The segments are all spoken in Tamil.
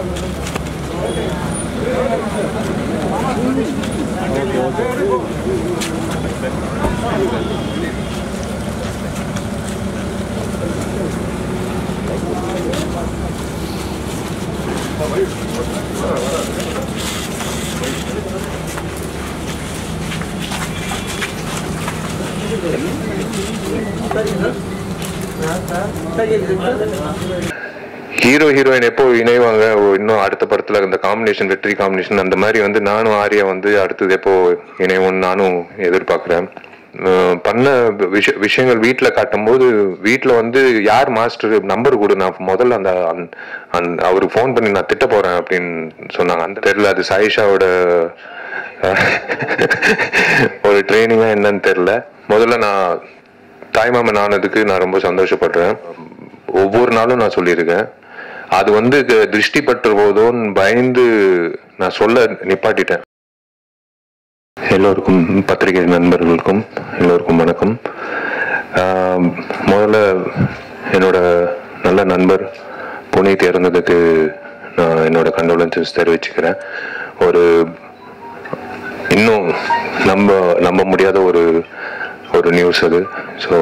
ஹீரோ ஹீரோயின் எப்போ இணைவாங்க ஓ, இன்னும் அடுத்த படத்துல இந்த காம்பினேஷன் வெற்றி காம்பினேஷன் அந்த மாதிரி வந்து நானும் ஆர்யா வந்து அடுத்தது எப்போ இணைவோம்னு நானும் எதிர்பார்க்குறேன் அஹ் பண்ண விஷ விஷயங்கள் வீட்டில் காட்டும்போது வீட்டில் வந்து யார் மாஸ்டர் நம்பர் கொடு நான் முதல்ல அந்த அந்த- அந்த அவருக்கு ஃபோன் பண்ணி நான் திட்ட போறேன் அப்படின்னு சொன்னாங்க அந்த தெரியல அது சாயிஷாவோட அஹ், ஒரு ட்ரைனிங்கா என்னன்னு தெரியல முதல்ல நான் தாய்மாமன் ஆனதுக்கு நான் ரொம்ப சந்தோஷப்படுறேன் ஒவ்வொரு நாளும் நான் சொல்லியிருக்கேன் அது வந்து க- திருஷ்டி பற்று போதோன்னு பயந்து நான் சொல்ல நிப்பாட்டிட்டேன் எல்லோருக்கும் பத்திரிகை நண்பர்களுக்கும் எல்லோருக்கும் வணக்கம் ஆம், முதல்ல என்னோட நல்ல நண்பர் புனித் இறந்ததுக்கு நான் என்னோட கண்டோலன்சஸ் தெரிவிச்சுக்கிறேன் ஒரு இன்னும் நம்ப நம்ப முடியாத ஒரு ஒரு நியூஸ் அது so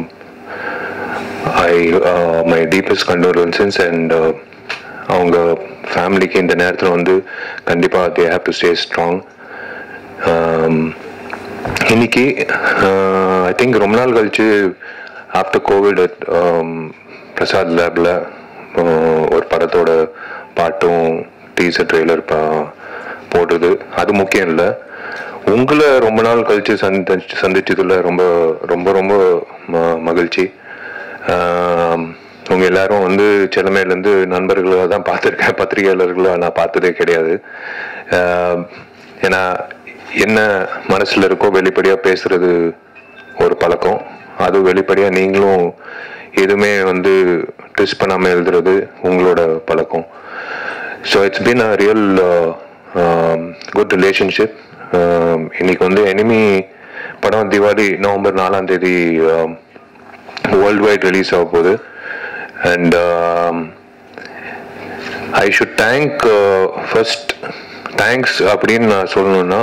I my deepest condolences and அவங்க ஃபேமிலிக்கு இந்த நேரத்தில் வந்து கண்டிப்பாக they have to stay strong இன்னைக்கு ஐ திங்க் ரொம்ப நாள் கழிச்சு ஆஃப்டர் கோவிட் பிரசாத் லேபில் ஒரு படத்தோட பாட்டும் டீசர் ட்ரெய்லர் பா போடுறது அது முக்கியம் இல்லை உங்களை ரொம்ப நாள் கழிச்சு சந்திச்சு சந்திச்சதுல ரொம்ப ரொம்ப ரொம்ப ம- மகிழ்ச்சி ஆம், உங்க எல்லாரும் வந்து செல்லமையிலேருந்து நண்பர்களாக தான் பார்த்துருக்கேன் பத்திரிகையாளர்களாக நான் பார்த்ததே கிடையாது ஆம், ஏன்னா என்ன மனசுல இருக்கோ வெளிப்படையா பேசுறது ஒரு பழக்கம் அது வெளிப்படையா நீங்களும் எதுவுமே வந்து ட்விஸ்ட் பண்ணாம எழுதுறது உங்களோட பழக்கம் so it's been a real good relationship இன்னைக்கு வந்து எனிமி படம் திவாலி நவம்பர் நாலாம் தேதி வேர்ல்டு வைட் ரிலீஸ் ஆக போகுது and I should thank first thanks அப்படின்னு நான் சொல்லணும்னா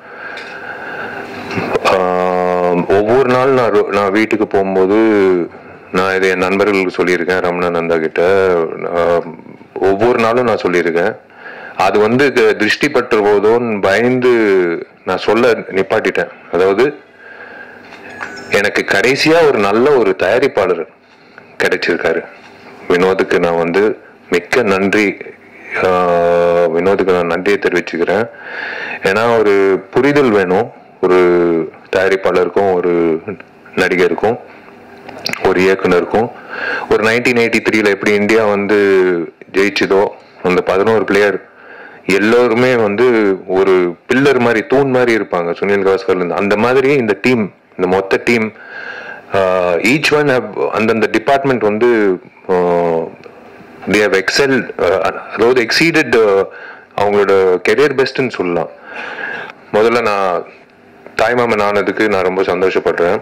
ஆஹ், ஒவ்வொரு நாள் நான் ரோ- நான் வீட்டுக்கு போகும்போது நான் இதை என் நண்பர்களுக்கு சொல்லியிருக்கேன் ரமணா நந்தா கிட்ட ஆஹ், ஒவ்வொரு நாளும் நான் சொல்லியிருக்கேன் அது வந்து க- திருஷ்டி பற்று போதோன்னு பயந்து நான் சொல்ல நிப்பாட்டிட்டேன் அதாவது எனக்கு கடைசியா ஒரு நல்ல ஒரு தயாரிப்பாளர் கிடைச்சிருக்காரு வினோதுக்கு நான் வந்து மிக்க நன்றி ஆஹ், வினோதுக்கு நான் நன்றியை தெரிவிச்சுக்கிறேன் ஏன்னா ஒரு புரிதல் வேணும் ஒரு தயாரிப்பாளருக்கும் ஒரு நடிகருக்கும் ஒரு இயக்குனருக்கும் ஒரு நைன்டீன் எயிட்டி த்ரீல எப்படி இந்தியா வந்து ஜெயிச்சதோ அந்த பதினோரு பிளேயர் எல்லோருமே வந்து ஒரு பில்லர் மாதிரி தூண் மாதிரி இருப்பாங்க சுனில் கவாஸ்கர்ல இருந்து அந்த மாதிரி இந்த டீம் இந்த மொத்த டீம் ஈச் ஒன் அந்தந்த டிபார்ட்மெண்ட் வந்து தே ஹவ் எக்ஸல் அதாவது எக்ஸீடட் அவங்களோட கெரியர் பெஸ்ட்னு சொல்லலாம் முதல்ல நான் தாய்மாமன் ஆனதுக்கு நான் ரொம்ப சந்தோஷப்படுறேன்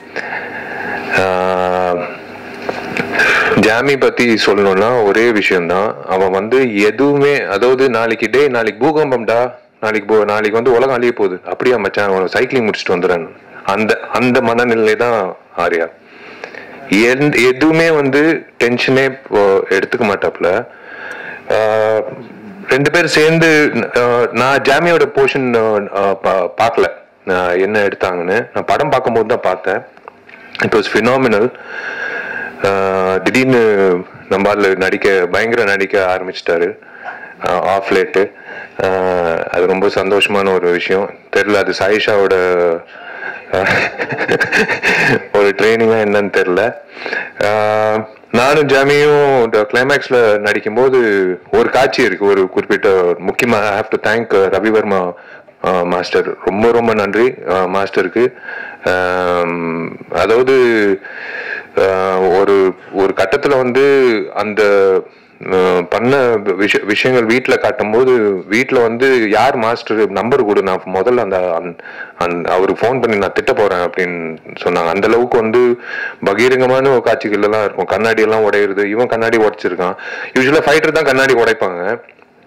ஆஹ், ஜாமி பத்தி சொல்லணும்னா ஒரே விஷயம்தான் அவன் வந்து எதுவுமே அதாவது நாளைக்கு டே நாளைக்கு பூகம்பம்டா நாளைக்கு போ நாளைக்கு வந்து உலகம் அழிய போகுது அப்படியா மச்சான் அவன் சைக்கிளிங் முடிச்சுட்டு வந்துடுறான் அந்த அந்த மனநிலை தான் ஆர்யா எந்த- எதுவுமே வந்து டென்ஷனே எடுத்துக்க மாட்டாப்புல ஆஹ், ரெண்டு பேரும் சேர்ந்து ஆஹ், நான் ஜாமியோட போர்ஷன் பார்க்கல நான் என்ன எடுத்தாங்கன்னு நான் படம் பார்க்கும்போது தான் பார்த்தேன் இட் வாஸ் ஃபினாமினல் திடீர்னு நம்ம ஆளு நடிக்க பயங்கர நடிக்க ஆரம்பிச்சிட்டாரு ஆஃப் லேட்டு அது ரொம்ப சந்தோஷமான ஒரு விஷயம் தெரியல அது சாயிஷாவோட ஆஹ், ஒரு ட்ரைனிங்கா என்னன்னு தெரியல ஆஹ், நானும் ஜாமியும் இந்த கிளைமேக்ஸ்ல நடிக்கும்போது ஒரு காட்சி இருக்கு ஒரு குறிப்பிட்ட முக்கியமா have to thank Ravivarma master ரொம்ப ரொம்ப நன்றி ஆஹ், மாஸ்டருக்கு ஆம், அதாவது ஆஹ், ஒரு ஒரு கட்டத்துல வந்து அந்த ஆஹ், பண்ண விஷ விஷயங்கள் வீட்டில் காட்டும்போது வீட்டில் வந்து யார் மாஸ்டர் நம்பர் கொடு நான் முதல்ல அந்த அந்த- அந்த அவருக்கு ஃபோன் பண்ணி நான் திட்ட போறேன் அப்படின்னு சொன்னாங்க அந்த அளவுக்கு வந்து பகிரங்கமான ஒரு காட்சிகள் எல்லாம் இருக்கும் கண்ணாடி எல்லாம் உடையிறது இவன் கண்ணாடி உடைச்சிருக்கான் யூஸ்வலாக ஃபைட்டர் தான் கண்ணாடி உடைப்பாங்க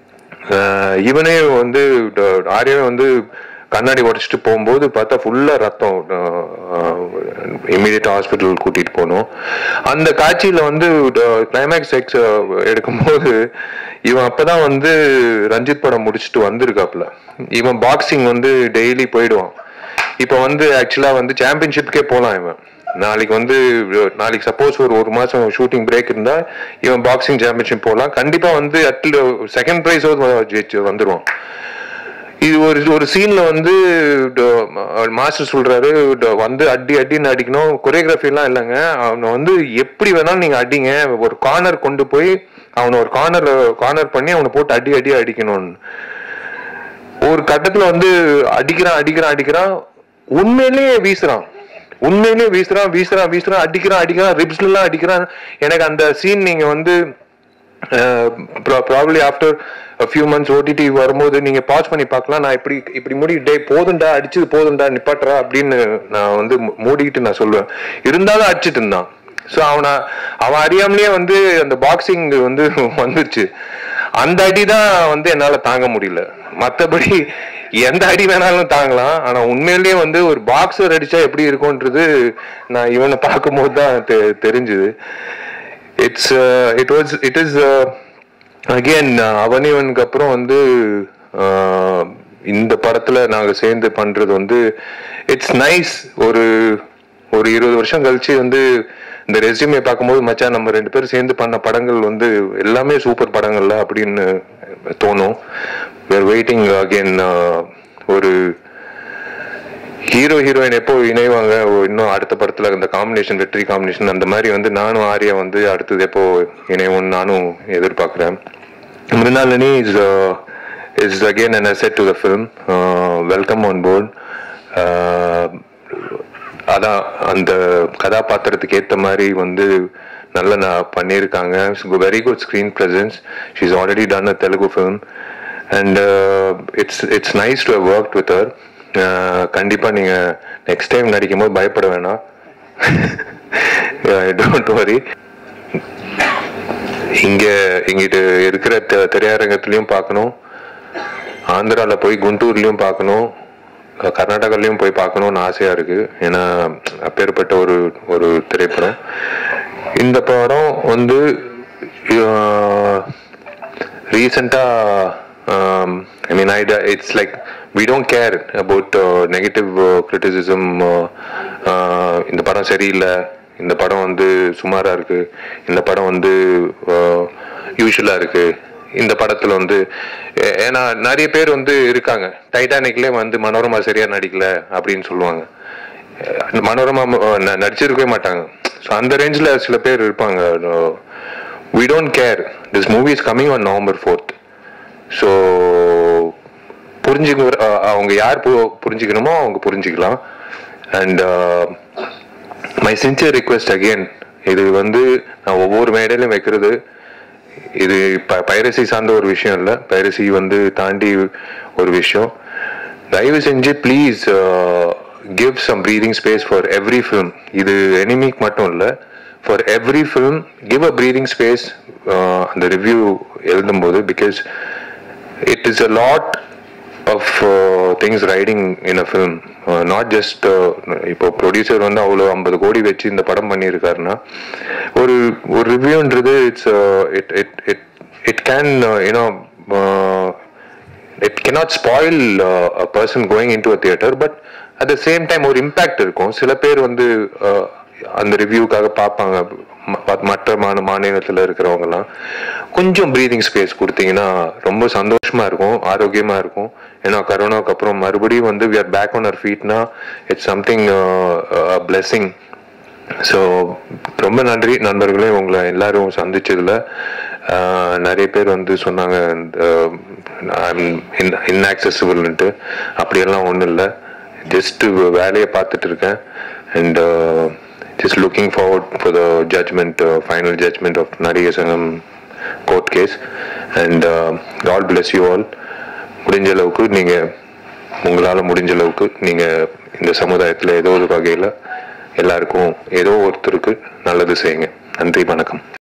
ஆஹ் இவனே வந்து ட- ஆர்யாவே வந்து கண்ணாடி உடைச்சிட்டு போகும்போது பார்த்தா ஃபுல்லா ரத்தம் இமீடியட் ஹாஸ்பிட்டல் கூட்டிட்டு போனோம் அந்த காட்சியில வந்து கிளைமேக்ஸ் எக்ஸ் எடுக்கும்போது இவன் அப்பதான் வந்து ரஞ்சித் படம் முடிச்சுட்டு வந்திருக்காப்ல இவன் பாக்ஸிங் வந்து டெய்லி போயிடுவான் இப்போ வந்து ஆக்சுவலா வந்து சாம்பியன்ஷிப்கே போலாம் இவன் நாளைக்கு வந்து நாளைக்கு சப்போஸ் ஒரு ஒரு மாசம் ஷூட்டிங் பிரேக் இருந்தா இவன் பாக்ஸிங் சாம்பியன்ஷிப் போகலாம் கண்டிப்பா வந்து அட்ல செகண்ட் ப்ரைஸ் ஜெயிச்சு வந்துருவான் இது ஒரு ஒரு சீன்ல வந்து மாஸ்டர் சொல்றாரு ட- வந்து அடி அடின்னு அடிக்கணும் கொரியோகிராஃபி எல்லாம் இல்லைங்க அவனை வந்து எப்படி வேணாலும் நீங்க அடிங்க ஒரு கார்னர் கொண்டு போய் அவனை ஒரு கார்னர் கார்னர் பண்ணி அவனை போட்டு அடி அடி அடிக்கணும்னு ஒரு கட்டத்துல வந்து அடிக்கிறான் அடிக்கிறான் அடிக்கிறான் உண்மையிலேயே வீசுறான் உண்மையிலேயே வீசுறான் வீசுறான் வீசுறான் அடிக்கிறான் அடிக்கிறான் ரிப்ஸ்ல எல்லாம் அடிக்கிறான் எனக்கு அந்த சீன் நீங்க வந்து probably after few months OTT வரும்போது நீங்க பாஸ் பண்ணி பார்க்கலாம் நான் இப்படி இப்படி மூடி டே போதுண்டா அடிச்சது போதுண்டா நிப்பாட்டுறா அப்படின்னு நான் வந்து மூ- மூடிக்கிட்டு நான் சொல்லுவேன் இருந்தாலும் அடிச்சிட்டு இருந்தான் ஸோ அவனை அவன் அறியாமலேயே வந்து அந்த பாக்ஸிங் வந்து வந்துருச்சு அந்த அடி தான் வந்து என்னால தாங்க முடியல மற்றபடி எந்த அடி வேணாலும் தாங்கலாம் ஆனா உண்மையிலேயே வந்து ஒரு பாக்ஸர் அடிச்சா எப்படி இருக்கும்ன்றது நான் இவனை பார்க்கும்போது தான் தெ- தெரிஞ்சுது it's it was it is again அவனிவனுக்கு அப்புறம் வந்து uh, இந்த படத்துல நாங்க சேர்ந்து பண்றது வந்து இட்ஸ் நைஸ் ஒரு ஒரு இருபது வருஷம் கழிச்சு வந்து இந்த ரெஸ்யூமே பார்க்கும்போது மச்சான் நம்ம ரெண்டு பேரும் சேர்ந்து பண்ண படங்கள் வந்து எல்லாமே சூப்பர் படங்கள்ல அப்படின்னு தோணும் வேர் வெயிட்டிங் அகெயின் ஒரு ஹீரோ ஹீரோயின் எப்போ இணைவாங்க ஓ, இன்னும் அடுத்த படத்துல அந்த காம்பினேஷன் வெற்றி காம்பினேஷன் அந்த மாதிரி வந்து நானும் ஆர்யா வந்து அடுத்தது எப்போ இணைவோம்னு நானும் எதிர்பார்க்கிறேன் Mrinalini is is again an asset to the film welcome on board அதான் அந்த கதாபாத்திரத்துக்கு ஏத்த மாதிரி வந்து நல்ல நான் பண்ணியிருக்காங்க very good screen presence she is already done a Telugu film and it's it's nice to work with her கண்டிப்பா நீங்க நெக்ஸ்ட் டைம் நடிக்கும் போது பயப்பட வேணாம் டோன்ட் வரி இங்க இங்கிட்டு இருக்கிற தெ- திரையரங்கத்திலயும் பார்க்கணும் ஆந்திரால போய் குண்டூர்லயும் பார்க்கணும் க- கர்நாடகாலயும் போய் பார்க்கணும்னு ஆசையா இருக்கு ஏன்னா அப்பேற்பட்ட ஒரு ஒரு திரைப்படம் இந்த படம் வந்து ரீசெண்டா I mean I it's like we don't care about negative criticism இந்த படம் சரியில்லை இந்த படம் வந்து சுமாரா இருக்கு இந்த படம் வந்து யூஸ்வலா இருக்கு இந்த படத்துல வந்து ஏ- ஏன்னா நிறைய பேர் வந்து இருக்காங்க டைட்டானிக்ல வந்து மனோரமா சரியா நடிக்கல அப்படின்னு சொல்லுவாங்க அஹ் மனோரமா அஹ், ந- நடிச்சிருக்கவே மாட்டாங்க ஸோ அந்த ரேஞ்சில் சில பேர் இருப்பாங்க we don't care this movie is coming on November fourth so புரிஞ்சுக்க அஹ், அவங்க யார் பு- புரிஞ்சுக்கணுமோ அவங்க புரிஞ்சுக்கலாம் and my sincere request again இது வந்து நான் ஒவ்வொரு மேடையிலும் வைக்கிறது இது பைரசி சார்ந்த ஒரு விஷயம் இல்லை பைரசி வந்து தாண்டி ஒரு விஷயம் தயவு செஞ்சு please give some breathing space for every film இது எனிமிக் மட்டும் இல்லை for every film give a breathing space அந்த ரிவ்யூ எழுதும்போது because it is a lot of things riding in a film not just இப்போ ப்ரொடியூசர் வந்து அவ்வளோ ஐம்பது கோடி வச்சு இந்த படம் பண்ணியிருக்காருன்னா ஒரு ஒரு ரிவ்யூன்றது it's it it it it can you know it cannot spoil uh, a person going into a theater but at the same time ஒரு இம்பேக்ட் இருக்கும் சில பேர் வந்து uh, அந்த ரிவ்யூக்காக பார்ப்பாங்க ம- மற்ற மாநில மாநிலத்தில் இருக்கிறவங்கலாம் கொஞ்சம் ப்ரீதிங் ஸ்பேஸ் கொடுத்தீங்கன்னா ரொம்ப சந்தோஷமா இருக்கும் ஆரோக்கியமா இருக்கும் ஏன்னா கரோனாவுக்கு அப்புறம் மறுபடியும் வந்து we are back on our ஃபீட்னா இட்ஸ் சம்திங் blessing ஸோ ரொம்ப நன்றி நண்பர்களே உங்களை எல்லாரும் சந்திச்சதுல ஆஹ், நிறைய பேர் வந்து சொன்னாங்க இன்ஆக்சசிபிள்ன்ட்டு அப்படியெல்லாம் ஒன்றும் இல்லை ஜஸ்ட் வேலையை பார்த்துட்டு இருக்கேன் and just looking forward for the judgement final judgement of நடிகை சங்கம் court case and God bless you all முடிஞ்ச அளவுக்கு நீங்கள் உங்களால் முடிஞ்ச அளவுக்கு நீங்கள் இந்த சமுதாயத்தில் ஏதோ ஒரு வகையில் எல்லாருக்கும் ஏதோ ஒருத்தருக்கு நல்லது செய்யுங்க நன்றி வணக்கம்